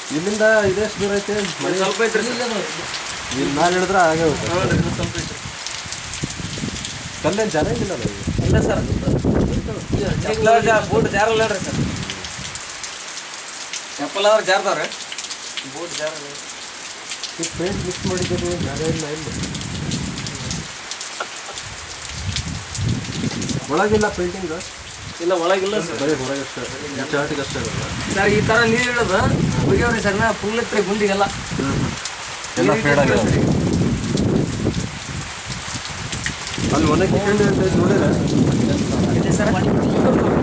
ಇಲ್ಲಿಂದ ಇದೆಷ್ಟು ದೂರ ಐತೆ ಮನೆ ಸ್ವಲ್ಪ ಐತ್ರಿ ಸರ್ ಇಲ್ಲಿ ಮೇಲೆ ಹಿಡಿದ್ರೆ ಆಗೇ ಹೋಗುತ್ತೆ ಹ್ಞೂ ರೀ ಇನ್ನೂ ಸ್ವಲ್ಪ ಐತ್ರಿ ಕಲ್ಲೇನು ಜನ ಇದ್ದಿಲ್ಲ ಅದು ಇಲ್ಲ ಸರ್ ಚಪ್ಪಲ ಜಾ ಬೂಟ್ ಜಾರಲ್ಲ ಹೇಳ್ರಿ ಸರ್ ಚಪ್ಪಲ್ ಅವ್ರು ಜಾರ್ದವ್ರೆ ಬೂಟ್ ಜಾರಲ್ಲ ಈಗ ಪೇಂಟ್ ಮಿಕ್ಸ್ ಮಾಡಿದ್ದೀರಿ ಜಾಗ ಇಲ್ಲ ಇಲ್ಲ ಒಳಗಿಲ್ಲ ಪೇಂಟಿಂಗ್ ಇಲ್ಲ ಒಳಗಿಲ್ಲ ಸರ್ ಬರೀ ಹೊರಗಷ್ಟೇ ಈ ಚಾರ್ಟಿಗೆ ಅಷ್ಟೇ ಇರೋದು ಸರ್ ಈ ಥರ ನೀರು ಇಳೋದು ಹೋಗ್ಯಾವ್ರಿ ಸರ್ ನಾ ಫುಲ್ ಇತ್ತು ಗುಂಡಿಗೆಲ್ಲ ಎಲ್ಲ ಫೇಡ್ ಆಗಿರೋದು ಅಲ್ಲಿ ಒಣಗಿ ಕಿಂಡಿ ಅಂತ ಐತೆ ನೋಡಿದ್ರೆ ಇದೆ ಸರ್